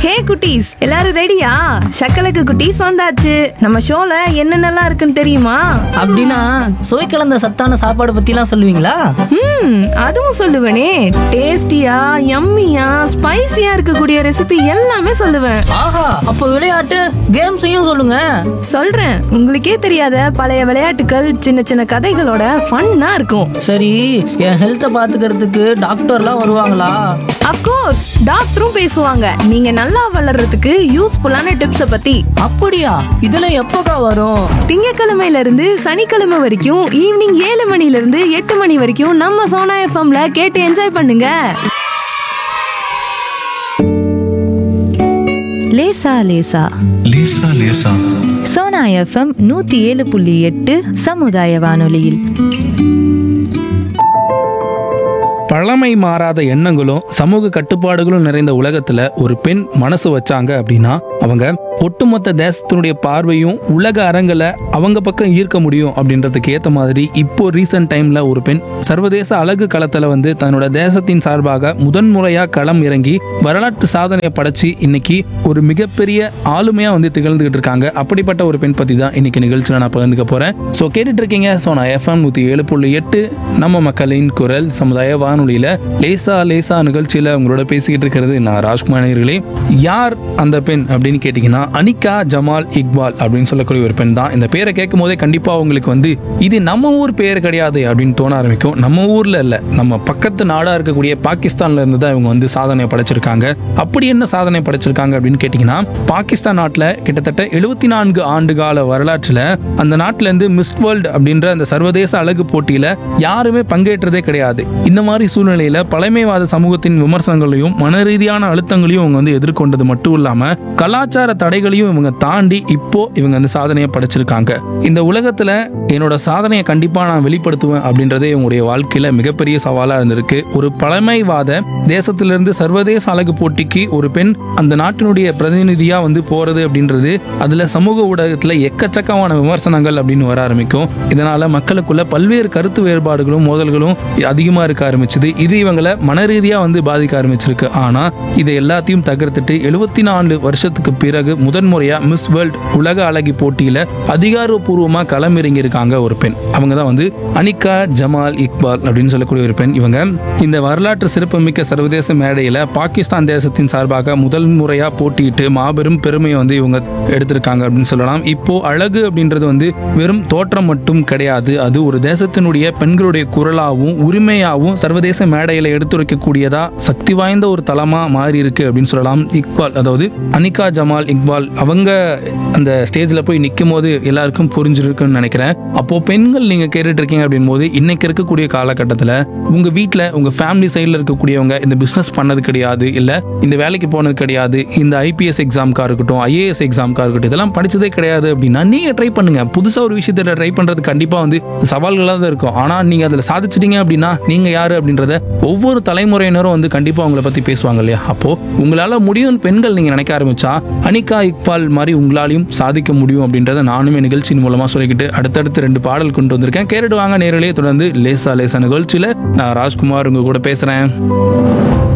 ஹே குட்டீஸ் எல்லாரும் ரெடியா சக்கலக்கு குட்டீஸ் வந்தாச்சு நம்ம ஷோல என்னென்னலாம் இருக்குன்னு தெரியுமா அப்படின்னா சுவை கலந்த சத்தான சாப்பாடு பத்திலாம் சொல்லுவீங்களா ம் அதுவும் சொல்லுவேனே டேஸ்டியா யம்மியா ஸ்பைசியா இருக்கக்கூடிய ரெசிபி எல்லாமே சொல்லுவேன் ஆஹா அப்ப விளையாட்டு கேம்ஸையும் சொல்லுங்க சொல்றேன் உங்களுக்கே தெரியாத பழைய விளையாட்டுகள் சின்ன சின்ன கதைகளோட ஃபன்னா இருக்கும் சரி என் ஹெல்த்தை பாத்துக்கிறதுக்கு டாக்டர்லாம் வருவாங்களா அப்கோர்ஸ் டாக்டரும் பேசுவாங்க நீங்க நல்லா வளர்றதுக்கு யூஸ்ஃபுல்லான டிப்ஸை பத்தி அப்படியா இதெல்லாம் எப்போக்கா வரும் திங்கக்கிழமையில இருந்து சனிக்கிழமை வரைக்கும் ஈவினிங் ஏழு மணில இருந்து எட்டு மணி வரைக்கும் நம்ம சோனா எஃப்எம்ல கேட்டு என்ஜாய் பண்ணுங்க லேசா லேசா லேசா லேசா சோனா எஃப்எம் நூத்தி ஏழு புள்ளி எட்டு சமுதாய வானொலியில் பழமை மாறாத எண்ணங்களும் சமூக கட்டுப்பாடுகளும் நிறைந்த உலகத்துல ஒரு பெண் மனசு வச்சாங்க அப்படின்னா அவங்க ஒட்டுமொத்த தேசத்தினுடைய பார்வையும் உலக அரங்கில் அவங்க பக்கம் ஈர்க்க முடியும் அப்படின்றதுக்கு ஏற்ற மாதிரி இப்போ ரீசெண்ட் டைம்ல ஒரு பெண் சர்வதேச அழகு களத்துல வந்து தன்னோட தேசத்தின் சார்பாக முதன்முறையா களம் இறங்கி வரலாற்று சாதனையை படைச்சு இன்னைக்கு ஒரு மிகப்பெரிய ஆளுமையா வந்து திகழ்ந்துகிட்டு இருக்காங்க அப்படிப்பட்ட ஒரு பெண் பத்தி தான் இன்னைக்கு நிகழ்ச்சியில் நான் பகிர்ந்துக்க போறேன் ஸோ கேட்டுட்டு இருக்கீங்க ஸோ நான் எஃப்எம் நூற்றி ஏழு புள்ளி எட்டு நம்ம மக்களின் குரல் சமுதாய வானொலியில லேசா லேசா நிகழ்ச்சியில உங்களோட பேசிக்கிட்டு இருக்கிறது நான் ராஜ்குமார் நேயர்களே யார் அந்த பெண் அப்படின்னு கேட்டிங்கன்னா அனிகா ஜமால் இக்பால் அப்படின்னு சொல்லக்கூடிய ஒரு பெண் தான் இந்த பேரை கேட்கும் போதே கண்டிப்பா உங்களுக்கு வந்து இது நம்ம ஊர் பேர் கிடையாது அப்படின்னு தோண ஆரம்பிக்கும் நம்ம ஊர்ல இல்ல நம்ம பக்கத்து நாடா இருக்கக்கூடிய பாகிஸ்தான்ல இருந்து தான் இவங்க வந்து சாதனை படைச்சிருக்காங்க அப்படி என்ன சாதனை படைச்சிருக்காங்க அப்படின்னு கேட்டிங்கன்னா பாகிஸ்தான் நாட்டில் கிட்டத்தட்ட எழுபத்தி நான்கு ஆண்டு கால வரலாற்றில் அந்த நாட்டில இருந்து மிஸ் வேர்ல்டு அப்படின்ற அந்த சர்வதேச அழகு போட்டியில யாருமே பங்கேற்றதே கிடையாது இந்த மாதிரி சூழ்நிலையில பழமைவாத சமூகத்தின் விமர்சனங்களையும் மன ரீதியான அழுத்தங்களையும் இவங்க வந்து எதிர்கொண்டது மட்டும் இல்லாம கலாச்சார தடைகளையும் இவங்க தாண்டி இப்போ இவங்க அந்த சாதனையை படைச்சிருக்காங்க இந்த உலகத்துல என்னோட சாதனையை கண்டிப்பா நான் வெளிப்படுத்துவேன் அப்படின்றதே இவங்களுடைய வாழ்க்கையில மிகப்பெரிய சவாலா இருந்திருக்கு ஒரு பழமைவாத தேசத்திலிருந்து சர்வதேச அழகு போட்டிக்கு ஒரு பெண் அந்த நாட்டினுடைய பிரதிநிதியா வந்து போறது அப்படின்றது அதுல சமூக ஊடகத்துல எக்கச்சக்கமான விமர்சனங்கள் அப்படின்னு வர ஆரம்பிக்கும் இதனால மக்களுக்குள்ள பல்வேறு கருத்து வேறுபாடுகளும் மோதல்களும் அதிகமா இருக்க ஆரம்பிச்சது இது இவங்களை மனரீதியா வந்து பாதிக்க ஆரம்பிச்சிருக்கு ஆனா இதை எல்லாத்தையும் தகர்த்துட்டு எழுபத்தி நாலு வருஷத்துக்கு பிறகு முதன்முறையா மிஸ் வேர்ல்ட் உலக அழகி போட்டியில அதிகாரப்பூர்வமா களமிறங்கி இருக்காங்க ஒரு பெண் அவங்க தான் வந்து அனிகா ஜமால் இக்பால் அப்படின்னு சொல்லக்கூடிய ஒரு பெண் இவங்க இந்த வரலாற்று சிறப்புமிக்க சர்வதேச மேடையில பாகிஸ்தான் தேசத்தின் சார்பாக முதல் முறையா போட்டியிட்டு மாபெரும் பெருமையை வந்து இவங்க எடுத்திருக்காங்க அப்படின்னு சொல்லலாம் இப்போ அழகு அப்படின்றது வந்து வெறும் தோற்றம் மட்டும் கிடையாது அது ஒரு தேசத்தினுடைய பெண்களுடைய குரலாகவும் உரிமையாகவும் சர்வதேச மேடையில எடுத்துரைக்கக்கூடியதா சக்தி வாய்ந்த ஒரு தளமா மாறி இருக்கு அப்படின்னு சொல்லலாம் இக்பால் அதாவது அனிகா ஜமால் இக்பால் அவங்க அந்த ஸ்டேஜ்ல போய் நிற்கும் போது எல்லாருக்கும் புரிஞ்சிருக்குன்னு நினைக்கிறேன் அப்போ பெண்கள் நீங்க கேட்டுட்டு இருக்கீங்க அப்படின் போது இன்னைக்கு இருக்கக்கூடிய காலகட்டத்தில் உங்க வீட்டில் உங்க ஃபேமிலி சைடில் இருக்கக்கூடியவங்க இந்த பிசினஸ் பண்ணது கிடையாது இல்ல இந்த வேலைக்கு போனது கிடையாது இந்த ஐபிஎஸ் எக்ஸாம்க்கா இருக்கட்டும் ஐஏஎஸ் எக்ஸாம்க்கா இருக்கட்டும் இதெல்லாம் படிச்சதே கிடையாது அப்படின்னா நீங்க ட்ரை பண்ணுங்க புதுசா ஒரு விஷயத்துல ட்ரை பண்றது கண்டிப்பா வந்து சவால்களாக தான் இருக்கும் ஆனா நீங்க அதுல சாதிச்சிட்டீங்க அப்படின்னா நீங்க யாரு அப்படின்றத ஒவ்வொரு தலைமுறையினரும் வந்து கண்டிப்பா உங்களை பத்தி பேசுவாங்க இல்லையா அப்போ உங்களால முடியும் பெண்கள் நீங்க நினைக்க ஆரம்பிச்சா அனிகா இக்பால் மாதிரி உங்களாலையும் சாதிக்க முடியும் அப்படின்றத நானுமே நிகழ்ச்சியின் மூலமா சொல்லிக்கிட்டு அடுத்தடுத்து ரெண்டு பாடல் கொண்டு வந்திருக்கேன் கேட்டுட்டு வாங்க நேரலையே தொடர்ந்து லேசா லேசா நிகழ்ச்சியில நான் ராஜ்குமார் உங்க கூட பேசுறேன்